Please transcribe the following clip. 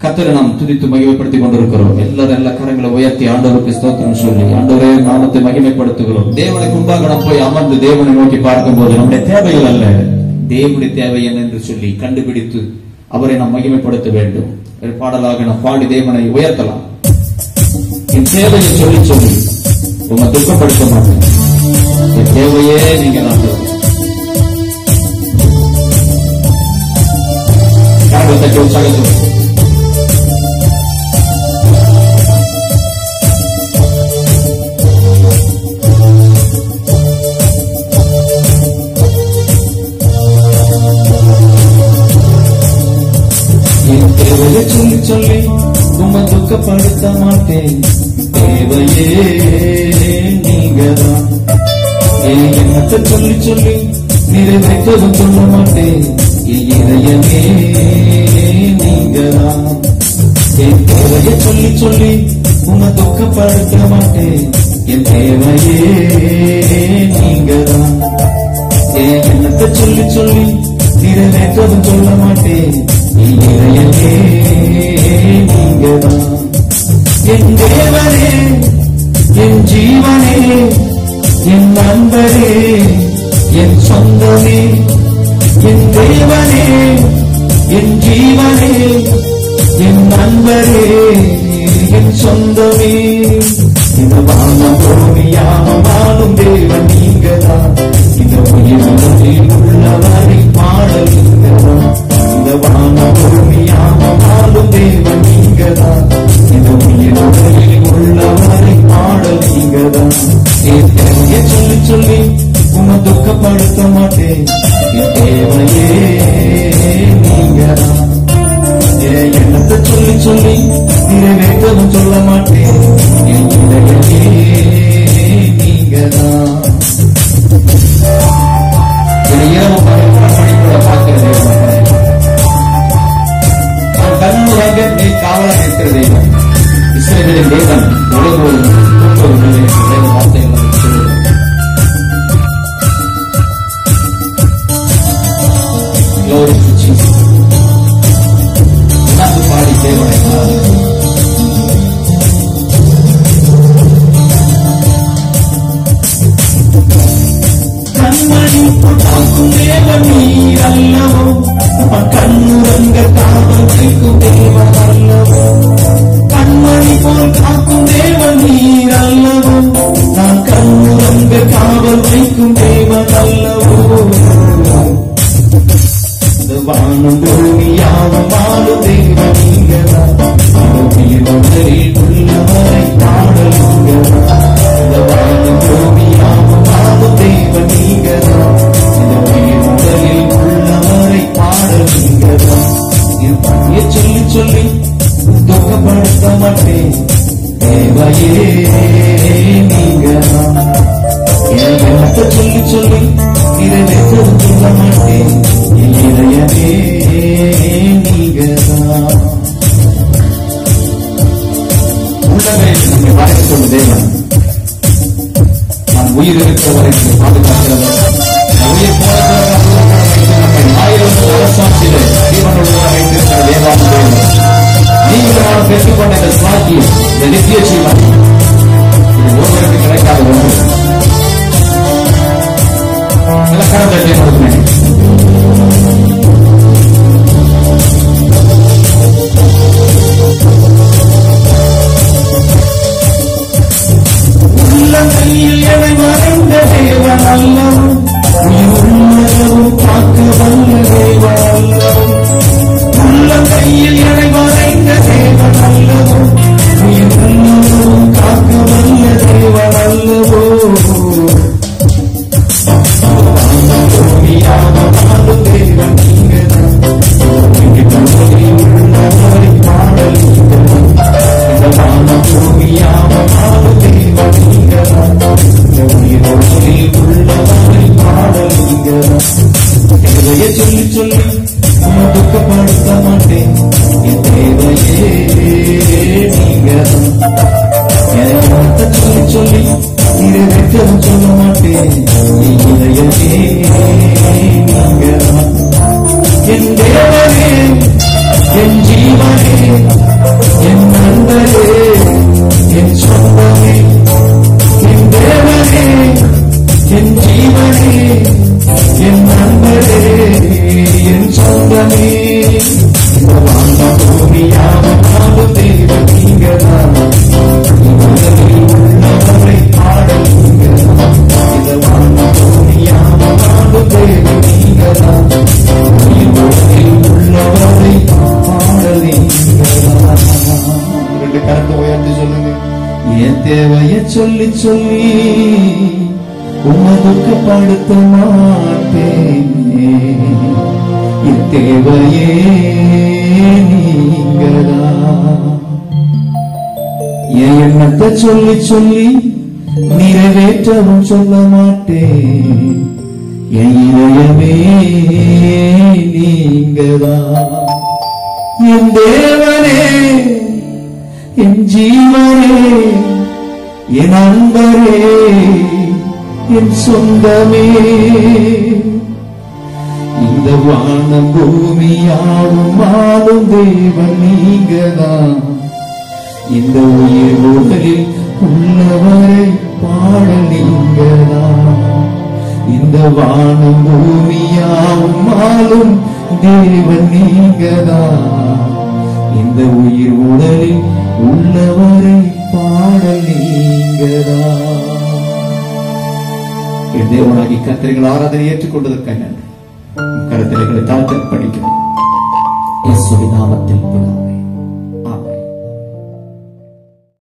கத்தரை நாம் துதித்து மகிமைப்படுத்திக் கொண்டிருக்கிறோம் எல்லாரும் எல்லா கரங்களை உயர்த்தி ஆண்டவருக்கு ஸ்தோத்திரம் சொல்லி ஆண்டவரே நாமத்தை மகிமைப்படுத்துகிறோம் தேவனுக்கு முன்பாக நாம் போய் அமர்ந்து தேவனை நோக்கி பார்க்கும்போது நம்முடைய தேவைகள் அல்ல தேவனுடைய தேவை என்ன என்று சொல்லி கண்டுபிடித்து அவரை நாம் மகிமைப்படுத்த வேண்டும் ஒரு பாடலாக நாம் பாடி தேவனை உயர்த்தலாம் என் தேவையை சொல்லி சொல்லி உங்க துக்கப்படுத்த மாட்டேன் என் தேவையே நீங்க நான் கரகத்தை உற்சாகத்தோடு என் தேவையை சொல்லி சொல்லி உம்மை துக்கப்படுத்த மாட்டேன் தேவையே நீங்கதான் என் எண்ணத்தை சொல்லி சொல்லி நிறைவேற்றவும் சொல்ல மாட்டேன் என் இதயமே நீங்கதான் என் தேவையை சொல்லி சொல்லி உன்னை துக்கப்படுத்த மாட்டேன் என் தேவையே நீங்கதான் என் எண்ணத்தை சொல்லி சொல்லி நிறைவேற்றவும் சொல்ல மாட்டேன் என் இதயமே நீங்கதான் என் தேவனே என் ஜீவனே என் நண்பரே என் சொந்தமே என் தேவனே என் ஜீவனே என் நண்பரே என் சொந்தமே இந்த வானம் பூமியாம வாழும் தேவன் நீங்கதான் இந்த உயிரில் உள்ளவரை பாடல் நீங்கதான் இந்த வானம் பூமியாம வாழும் தேவன் நீங்கதான் இந்த உயிரில் உள்ளவரை பாடல் நீங்கதான் என் தேவையை சொல்லி சொல்லி உன்னை துக்கப்படுத்த மாட்டேன் என் தேவையே நீங்கதான் என் எண்ணத்தை சொல்லி சொல்லி நிறைவேற்றவும் சொல்ல மாட்டேன் என் இதயமே நீங்கதான் இது இரவு பகல் படிக்கூட பார்க்கிறது நான் கண்ணுறாக நீ காவலாக இருக்கிற தெய்வம் இஸ்ரேலின் தேவன் உலகோடு தூக்கவில்லை என்று வேத வார்த்தைகள் நமக்கு சொல்லுகிறது Glory to Jesus. உணர்ந்து பாடி தேவனை ஆராதிக்கிறோம். கண்மணி காக்கும் தேவன் நீர் அல்லவோ அவன் கண்ணுரங்க காவல் வைக்கும் தேவன் அல்லவோ கண்மணி போல் காக்கும் தேவன் நீர் அல்லவோ நான் கண்ணுரங்க காவல் வைக்கும் தேவன் அல்லவோ இந்த வானம் பூமியாவும் வாழும் தெய்வம் நீங்கதான் பூமியில் உடலில் உள்ளவரை பாடல் நீங்கதான் இந்த வானம் பூமியாவும் வாழும் தெய்வம் நீங்கதான் இந்த உயிர் உடலில் உள்ளவரை பாடல் நீங்கதான் இது பணியை சொல்லி சொல்லி துக்கப்படுத்த மாட்டேன் தேவையே நீங்கதான் என் எண்ணத்தை சொல்லி சொல்லி நிறைவேற்றவும் சொல்ல மாட்டேன் என் இதயமே நீங்கதான் உள்ளவே நம்மை பார்த்துக் கொண்டு தேவன் நான் உயிர் இருக்கிற வரைக்கும் பாதுகாக்கிறவர் நான் உயிர் போனதாக நம்மை ஆயிரம் அரசாட்சியிலே ஜீவனுள்ள வைத்திருக்கிற தேவான தேவன் நீங்கள் நான் பெற்றுக்கொண்ட இந்த சாக்கியம் இந்த நித்திய ஜீவன் இது ஒருவருக்கு கிடைக்காத ஒன்று நல்ல கரத்தை கொடுக்கிறேன் உள்ளங்கையில் எவை மறைந்த தேவன் அல்லவோ உயிருள்ளதும் காக்க வல்ல தேவன் அல்லவோ உள்ளங்கையில் எவை மறைந்த தேவன் அல்லவோ உயிருள்ளதும் காக்க வல்ல தேவன் அல்லவோ பூமியாவ கரத்தை உயர்த்தி சொல்லுங்க என் தேவைய சொல்லி சொல்லி உன்னை துக்கப்படுத்த மாட்டேன் என் தேவையே நீங்கதான் என் எண்ணத்தை சொல்லி சொல்லி நிறைவேற்றவும் சொல்ல மாட்டேன் என் இதயமே நீங்கதான் என் தேவனே என் ஜீவனே என் அன்பரே என் சொந்தமே இந்த வானம் பூமியாவும் ஆளும் தேவன் நீங்கதான் இந்த உயிர் உடலில் உள்ளவரை பாட நீங்கதான் இந்த வானம் பூமியாவும் ஆளும் தேவன் நீங்கதான் இந்த உயிர் உடலில் உள்ளவரை பாட நீங்கதான் என் தேவனாகி கத்திரிகள் ஆராதனை ஏற்றுக்கொண்டதற்காக நன்றி கருத்திரைகளை தாழ்த்த படிக்கிறோம் இயேசுவின் நாமத்தில் பிதா